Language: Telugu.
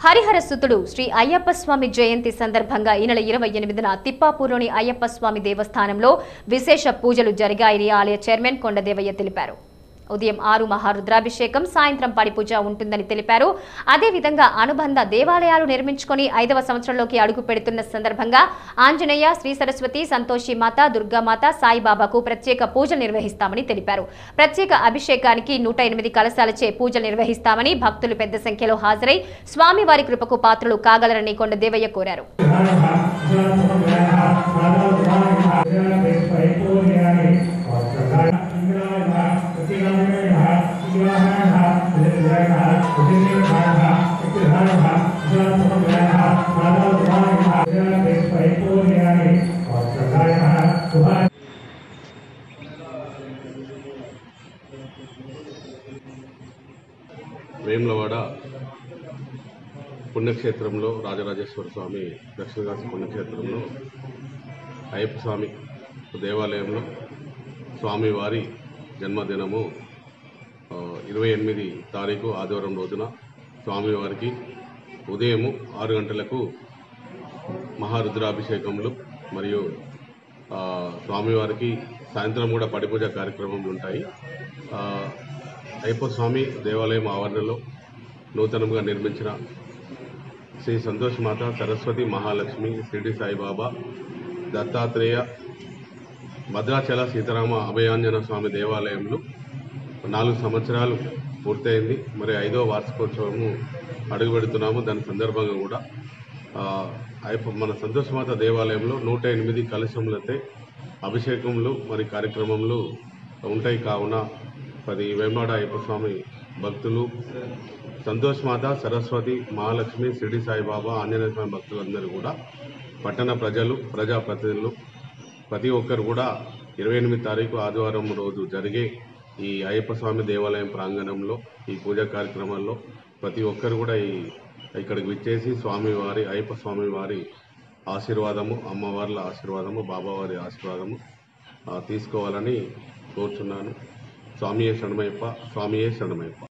హరిహర సుతుడు శ్రీ అయ్యప్ప స్వామి జయంతి సందర్భంగా ఈ నెల ఇరవై ఎనిమిదిన తిప్పాపూర్లోని అయ్యప్ప స్వామి దేవస్థానంలో విశేష పూజలు జరిగాయని ఆలయ చైర్మన్ కొండదేవయ్య తెలిపారు ఉదయం ఆరు మహారుద్రాభిషేకం సాయంత్రం పడి పూజ ఉంటుందని తెలిపారు అదేవిధంగా అనుబంధ దేవాలయాలు నిర్మించుకొని ఐదవ సంవత్సరంలోకి అడుగు పెడుతున్న సందర్భంగా ఆంజనేయ శ్రీ సరస్వతి సంతోషి మాత దుర్గామాత సాయిబాబాకు ప్రత్యేక పూజలు నిర్వహిస్తామని తెలిపారు ప్రత్యేక అభిషేకానికి నూట ఎనిమిది కలశాలచే పూజలు నిర్వహిస్తామని భక్తులు పెద్ద సంఖ్యలో హాజరై స్వామివారి కృపకు పాత్రలు కాగలరని కొండ దేవయ్య కోరారు Thank వేములవాడ పుణ్యక్షేత్రంలో రాజరాజేశ్వర స్వామి దక్షిణకాశి పుణ్యక్షేత్రంలో అయ్యప్ప స్వామి దేవాలయంలో స్వామివారి జన్మదినము ఆ, ఇరవై ఎనిమిది తారీఖు ఆదివారం రోజున స్వామివారికి ఉదయము ఆరు గంటలకు మహారుద్రాభిషేకములు మరియు ఆ, స్వామివారికి సాయంత్రం కూడా పడిపూజ కార్యక్రమాలు ఉంటాయి ఆ, అయ్యప్ప స్వామి దేవాలయం ఆవరణలో నూతనంగా నిర్మించిన శ్రీ సంతోష్ మాత సరస్వతి మహాలక్ష్మి షిరిడి సాయిబాబా దత్తాత్రేయ భద్రాచల సీతారామ అభయాంజన స్వామి దేవాలయంలో నాలుగు సంవత్సరాలు పూర్తయింది మరి ఐదో వార్షికోత్సవము అడుగు పెడుతున్నాము దాని సందర్భంగా కూడా ఆ, అయ్యప్ప మన సంతోషమాత దేవాలయంలో నూట ఎనిమిది కలశములతో అభిషేకములు మరి కార్యక్రమములు ఉంటాయి కావున పది వేమాడ అయ్యప్ప స్వామి భక్తులు సంతోష్ మాత సరస్వతి మహాలక్ష్మి షిరిడి సాయిబాబా ఆంజనేయ స్వామి భక్తులందరూ కూడా పట్టణ ప్రజలు ప్రజాప్రతినిధులు ప్రతి ఒక్కరు కూడా ఇరవై ఎనిమిది తారీఖు ఆదివారం రోజు జరిగే ఈ అయ్యప్ప స్వామి దేవాలయం ప్రాంగణంలో ఈ పూజా కార్యక్రమాల్లో ప్రతి ఒక్కరు కూడా ఈ ఇక్కడికి విచ్చేసి స్వామివారి అయ్యప్ప స్వామి వారి ఆశీర్వాదము అమ్మవార్ల ఆశీర్వాదము బాబావారి ఆశీర్వాదము ఆ, తీసుకోవాలని కోరుచున్నాను స్వామియే శరణమయ్యప్ప స్వామియే శరణమయ్యప్ప